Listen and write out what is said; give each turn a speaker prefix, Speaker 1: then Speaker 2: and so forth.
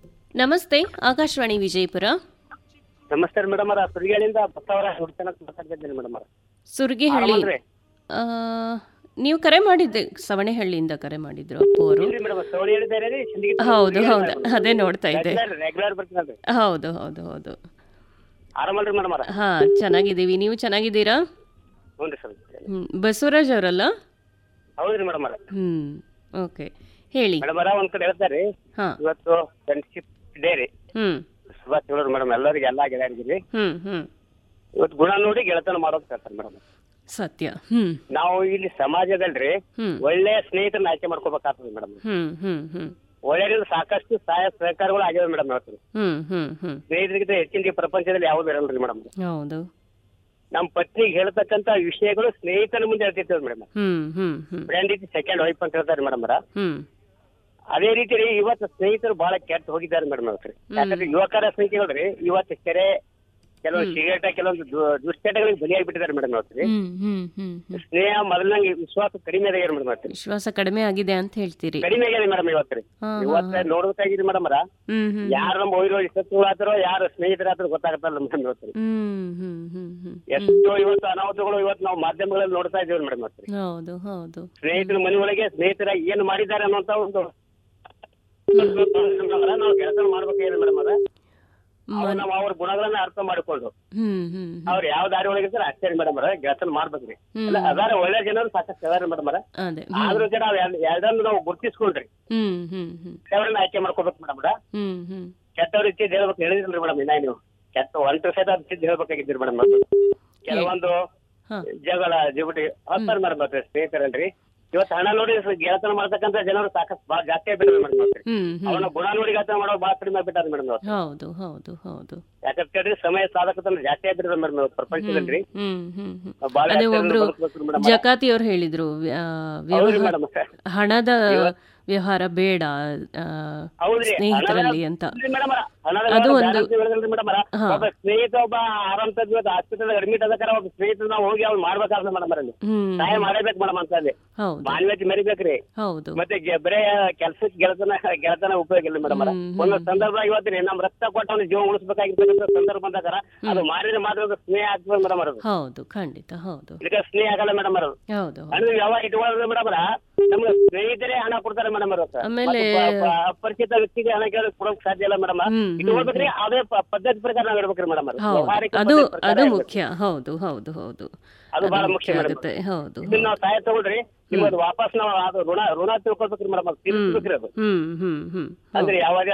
Speaker 1: ನಮಸ್ತೆ ಆಕಾಶವಾಣಿ ವಿಜಯಪುರ
Speaker 2: ನಮಸ್ಕಾರ ಮೇಡಮ್ ಅವರ ಸುರಿಗಳಿಂದ ಬಸವರ ಹುಡ್ತನಕ್ ಮಾತಾಡ್ತಿದ್ದೀನಿ ಮೇಡಮ್ ಅವರ
Speaker 1: ಸುರ್ಗಿಹಳ್ಳಿ
Speaker 2: ಆರಾಮಲ್ರಿ?
Speaker 1: ಆ, ನೀವು ಕರೆ ಮಾಡಿದ್ದೆ ಸವಣೆಹಳ್ಳಿಯಿಂದ ಕರೆ ಮಾಡಿದ್ರು ಅಪ್ಪು ಅವರು
Speaker 2: ಇಲ್ರಿ ಮೇಡಮ್ ಸವಳಿ ಹೇಳಿದ್ದಾರೆ ರೀ ಸಿಂದಗಿ
Speaker 1: ಹೌದು ಹೌದು ಅದೇ ನೋಡ್ತಾ ಇದ್ದೆ
Speaker 2: ರೆಗ್ಯುಲರ್ ರೆಗ್ಯುಲರ್ ಬರ್ತೀನಲ್ರಿ
Speaker 1: ಹೌದು ಹೌದು ಹೌದು
Speaker 2: ಆರಾಮಲ್ರಿ ಮೇಡಮ್ ಅವರ
Speaker 1: ಹಾ ಚೆನ್ನಾಗಿದ್ದೀವಿ ನೀವು ಚೆನ್ನಾಗಿದ್ದೀರಾ
Speaker 2: ಹ್ಞೂ ರೀ ಸರ್
Speaker 1: ಹ್ಮ್ ಬಸವರಾಜ್ ಅವರಲ್ಲ
Speaker 2: ಹೌದ್ರಿ ಮೇಡಮ್ ಅವರ
Speaker 1: ಹ್ಮ್ ಓಕೆ ಹೇಳಿ
Speaker 2: ಮೇಡಮ್ ಅವರ ಒಂದ್ ಕಡೆ ಹೇಳ್ತಾರೆ ರೀ
Speaker 1: ಹಾ
Speaker 2: ಇವತ್ತು ಫ್ರೆಂಡ್ಶಿಪ್ ಡೇ ರೀ
Speaker 1: ಹ್ಮ್
Speaker 2: ಸುಭಾಷ್ ಹೇಳೋರು ಮೇಡಮ್ ಎಲ್ಲರಿಗೆ ಎಲ್ಲಾ ಗೆಳೆಯರಿಗೆ ರೀ
Speaker 1: ಹ್ಮ್ ಹ್ಮ್
Speaker 2: ಇವತ್ತು ಗುಣ ನೋಡಿ ಗೆಳತನ ಮಾಡೋದು ಹೇಳ್ತಾರೆ ಮೇಡಮ್
Speaker 1: ಸತ್ಯ ಹ್ಮ್
Speaker 2: ನಾವು ಇಲ್ಲಿ ಸಮಾಜದಲ್ರಿ
Speaker 1: ಹ್ಮ್
Speaker 2: ಒಳ್ಳೆ ಸ್ನೇಹಿತರನ್ನ ಆಯ್ಕೆ ಮಾಡ್ಕೋಬೇಕಾಗ್ತದೆ ಮೇಡಮ್
Speaker 1: ಹ್ಮ್ ಹ್ಮ್ ಹ್ಮ್
Speaker 2: ಒಳ್ಳೆಯದಿಂದ ಸಾಕಷ್ಟು ಸಹಾಯ ಸಹಕಾರಗಳು ಆಗ್ಯಾವ ಮೇಡಮ್ ಇವತ್ತು
Speaker 1: ಹ್ಮ್ ಹ್ಮ್ ಹ್ಮ್
Speaker 2: ಸ್ನೇಹಿತರಿಗಿಂತ ಹೆಚ್ಚಿನ ಈ ಪ್ರಪಂಚದಲ್ಲಿ ಯಾವ್ದು ಇರಲ್ರಿ ಮೇಡಮ್
Speaker 1: ಹೌದು
Speaker 2: ನಮ್ಮ ಪತ್ನಿಗೆ ಹೇಳ್ತಕ್ಕಂತ ವಿಷಯಗಳು ಸ್ನೇಹಿತನ ಮುಂದೆ ಹೇಳ್ತಿರ್ತೇವೆ ಮೇಡಮ್
Speaker 1: ಹ್ಮ್ ಹ್ಮ್ ಹ್ಮ್
Speaker 2: ಫ್ರೆಂಡ್ ಇದ್ದು ಸೆಕೆಂಡ್ ವೈಫ್ ಅಂತ ಹೇಳ್ತಾರೆ ಮೇಡಮ್ ಅವರ
Speaker 1: ಹ್ಮ್
Speaker 2: ಅದೇ ರೀತಿ ರೀ ಇವತ್ತು ಸ್ನೇಹಿತರು ಬಹಳ ಕೆಟ್ಟ ಹೋಗಿದ್ದಾರೆ ಮೇಡಮ್ ಅವ್ರಿ ಯಾಕಂದ್ರೆ ಯುವಕರ ಸಂಖ್ಯೆಗಳು ರೀ ಇವತ್ತು ಕೆರೆ ಕೆಲವು ಸಿಗರೇಟ ಕೆಲವೊಂದು ದು- ದುಶ್ಚಟಗಳಿಗೆ ಬಲಿಯಾಗಿಬಿಟ್ಟಿದ್ದಾರೆ ಮೇಡಮ್ ಅವ್ರಿ
Speaker 1: ಹ್ಮ್ ಹ್ಮ್ ಹ್ಮ್ ಹ್ಮ್
Speaker 2: ಸ್ನೇಹ ಮೊದಲಂಗೆ ವಿಶ್ವಾಸ ಕಡಿಮೆ ಆಗ್ಯಾರ ಮೇಡಮ್ ಅವ್ರಿ
Speaker 1: ವಿಶ್ವಾಸ ಕಡಿಮೆ ಆಗಿದೆ ಅಂತ ಹೇಳ್ತೀರಿ
Speaker 2: ಕಡಿಮೆ ಆಗ್ಯಾದ ಮೇಡಮ್ ಇವತ್ತು ರೀ
Speaker 1: ಹಾ,
Speaker 2: ಇವತ್ತ ನೋಡ್ಬೇಕಾಗಿರಿ ಮೇಡಮ್ ಅವರ
Speaker 1: ಹ್ಮ್ ಹ್ಮ್
Speaker 2: ಯಾರು ನಮ್ಮ ಒಯ್ರೋ ಇಷ್ಟತ್ತು ಆತರೋ ಯಾರು ಸ್ನೇಹಿತರಾದ್ರೂ ಗೊತ್ತಾಗತ್ತಲ್ಲ ಮೇಡಮ್ ಇವತ್ತು ರೀ
Speaker 1: ಹ್ಮ್ ಹ್ಮ್ ಹ್ಮ್ ಹ್ಮ್
Speaker 2: ಎಷ್ಟೋ ಇವತ್ತು ಅನಾಹುತಗಳು ಇವತ್ತು ನಾವು ಮಾಧ್ಯಮಗಳಲ್ಲಿ ನೋಡ್ತಾ ಇದ್ದೀವಿ ಮೇಡಮ್ ಇವತ್ತು ರೀ
Speaker 1: ಹೌದು ಹೌದು
Speaker 2: ಸ್ನೇಹಿತರ ಮನೆ ಒಳಗೆ ಸ್ನೇಹಿತರಾಗಿ ಏನು ಮಾಡಿದ್ದಾರೆ ಅನ್ನೋಂತ ಒಂದು ನಾವು ಕೆಲಸ ಮಾಡ್ಬೇಕಾಗಿದೆ ಮೇಡಮ್ ಅದ ಅವ್ರು ನಾವು ಅವ್ರ ಗುಣಗಳನ್ನ ಅರ್ಥ ಮಾಡಿಕೊಂಡು
Speaker 1: ಹ್ಮ್ ಹ್ಮ್
Speaker 2: ಅವ್ರು ಯಾವ ದಾರಿ ಒಳಗೆ ಇರ್ತಾರೆ ಅಷ್ಟೇ ಮೇಡಮ್ ಅರ ಗೆಳತನ ಮಾಡ್ಬೇಕ್ರಿ
Speaker 1: ಹ್ಮ್.
Speaker 2: ಅಲ್ಲ ಅದಾರ ಒಳ್ಳೆ ಜನರು ಸಾಕಷ್ಟು ಅದಾರ ಮೇಡಮ್ ಅರ
Speaker 1: ಅದೇ
Speaker 2: ಆದ್ರೂ ಕೂಡ ನಾವ್ ಎರಡ್- ಎರಡನ್ನು ನಾವು ಗುರ್ತಿಸ್ಕೊಂಡ್ರಿ
Speaker 1: ಹ್ಮ್ ಹ್ಮ್ ಹ್ಮ್
Speaker 2: ಕೆಟ್ಟವ್ರನ್ನ ಆಯ್ಕೆ ಮಾಡ್ಕೋಬೇಕು ಮೇಡಮ್ ಅರ
Speaker 1: ಹ್ಮ್ ಹ್ಮ್
Speaker 2: ಕೆಟ್ಟವ್ರ ಇಚ್ಛೆ ಹೇಳ್ಬೇಕು ಹೇಳಿದ್ರಿ ಮೇಡಮ್ ಇನ್ನ ನೀವು ಕೆಟ್ಟ ಒಂಟು ಸಹಿತ ಇಚ್ಛೆ ಹೇಳ್ಬೇಕಾಗಿದ್ರಿ ಮೇಡಮ್ ಕೆಲವೊಂದು
Speaker 1: ಹಾ
Speaker 2: ಜಗಳ ಜಿಗುಟಿ ಹತ್ತಾರ ಮೇಡಮ್ ಸ್ನೇಹಿತರಲ್ರಿ ಇವತ್ತು ಹಣ ನೋಡಿ ಗೆಳತನ ಮಾಡ್ತಕ್ಕಂತ ಜನರು ಸಾಕಷ್ಟು ಬಹಳ ಜಾಸ್ತಿ ಆಗ್ಬಿಟ್ಟಿದೆ ಮೇಡಮ್
Speaker 1: ಹ್ಮ್ ಹ್ಮ್
Speaker 2: ಅವನ ಗುಣ ನೋಡಿ ಗೆಳತನ ಮಾಡೋದು ಬಹಳ ಕಡಿಮೆ ಆಗ್ಬಿಟ್ಟಾರ ಮೇಡಮ್
Speaker 1: ಹೌದು ಹೌದು ಹೌದು
Speaker 2: ಯಾಕಂತ ಕೇಳಿದ್ರೆ ಸಮಯ ಸಾಧಕತನ ಜಾಸ್ತಿ ಆಗ್ಬಿಟ್ಟಿದೆ ಮೇಡಮ್ ಪ್ರಪಂಚದಲ್ಲಿ
Speaker 1: ಹ್ಮ್ ಹ್ಮ್ ಹ್ಮ್
Speaker 2: ಬಹಳ
Speaker 1: ಅದೇ
Speaker 2: ಜನರು
Speaker 1: ಒಬ್ರು
Speaker 2: ಬದುಕ್ಬೇಕು ಮೇಡಮ್
Speaker 1: ಜಕಾತಿ ಅವ್ರು ಹೇಳಿದ್ರು ವ್ಯ-
Speaker 2: ಹೌದ್ರಿ
Speaker 1: ವ್ಯವಹಾರ
Speaker 2: ಮೇಡಮ್
Speaker 1: ಹಣದ ವ್ಯವಹಾರ ಬೇಡ ಆ,
Speaker 2: ಹೌದ್ರಿ
Speaker 1: ಸ್ನೇಹಿತರಲ್ಲಿ ಅಂತ
Speaker 2: ಮೇಡಮ್
Speaker 1: ಅದು ಒಂದು-
Speaker 2: ಮೇಡಮ್
Speaker 1: ಹಾ.
Speaker 2: ಒಬ್ಬ ಸ್ನೇಹಿತ ಒಬ್ಬ ಆರಾಮ್ ತಗ್ಬೇಕು ಹಾಸ್ಪಿಟಲ್ ಅಡ್ಮಿಟ್ ಅದಕ್ಕಾರ ಒಬ್ಬ ಸ್ನೇಹಿತ ನಾವು ಹೋಗಿ ಅವ್ನು ಮಾಡ್ಬೇಕಾಗ್ತದೆ ಮೇಡಮ್ ಅಲ್ಲಿ
Speaker 1: ಹ್ಮ್
Speaker 2: ಸಹಾಯ ಮಾಡಬೇಕು ಮೇಡಮ್ ಅಂತ ಅಲ್ಲಿ
Speaker 1: ಹೌದು
Speaker 2: ಮಾನ್ಯತೆ ಮರಿಬೇಕ್ರಿ
Speaker 1: ಹೌದು
Speaker 2: ಮತ್ತೆ ಗೆ- ಬರೇ ಕೆಲ್ಸಕ್ಕೆ ಗೆಳತನ ಗೆಳತನ ಉಪಯೋಗ ಇಲ್ಲ ಮೇಡಮ್
Speaker 1: ಹ್ಮ್,
Speaker 2: ಒಂದು ಸಂದರ್ಭ ಇವತ್ತು ನಮ್ ರಕ್ತ ಕೊಟ್ಟು ಅವ್ನ ಜೀವ ಉಳಿಸ್ಬೇಕಾಗಿರ್ತಕ್ಕಂಥ ಸಂದರ್ಭ ಬಂದಾಗ ಅದು ಮಾರಿದ್ರೆ ಮಾತ್ರ ಅದು ಸ್ನೇಹ ಆಗ್ತದೆ ಮೇಡಮ್ ಅದು
Speaker 1: ಹೌದು ಖಂಡಿತ ಹೌದು
Speaker 2: ಇದಕ್ಕೆ ಸ್ನೇಹ ಆಗಲ್ಲ ಮೇಡಮ್ ಅದು
Speaker 1: ಹೌದು ಹೌದು.
Speaker 2: ಹಣ್ಣು ಯಾವಾಗ ಇಟ್ಕೊಳ್ಳೋದು ಮೇಡಮ್ ನಮ್ಗೆ ಸ್ನೇಹಿತರೇ ಹಣ ಕೊಡ್ತಾರೆ ಮೇಡಮ್ ಅವರು
Speaker 1: ಆಮೇಲೆ-
Speaker 2: ಅಪರಿಚಿತ ವ್ಯಕ್ತಿಗೆ ಹಣ ಕೇಳಕ್ ಕೊಡೋಕ್ ಸಾಧ್ಯ ಇಲ್ಲ ಮೇಡಮ್
Speaker 1: ಹ್ಮ್, ಹ್ಮ್.
Speaker 2: ಇಟ್ಕೊಳ್ಬೇಕ್ರಿ ಅದೇ ಪ- ಪದ್ಧತಿ ಪ್ರಕಾರ ನಾವ್ ಇಡ್ಬೇಕ್ರಿ ಮೇಡಮ್
Speaker 1: ಹೌದು ಅದು ಅದು ಮುಖ್ಯ ಹೌದು ಹೌದು ಹೌದು
Speaker 2: ಅದು ಬಹಳ ಮುಖ್ಯ ಮೇಡಮ್
Speaker 1: ಆಗುತ್ತೆ ಹೌದು
Speaker 2: ಇದನ್ನ ನಾವು ಸಹಾಯ ತಗೊಳ್ರಿ ನಿಮ್ಮದು ವಾಪಸ್ ನಾವು ಅದು ಋಣ ಋಣ ತಿಳ್ಕೊಳ್ಬೇಕ್ರಿ ಮೇಡಮ್ ಅದು ತೀರಿಸ್ಬೇಕ್ರಿ ಅದು
Speaker 1: ಹ್ಮ್ ಹ್ಮ್ ಹ್ಮ್
Speaker 2: ಅಂದ್ರೆ ಯಾವಾಗ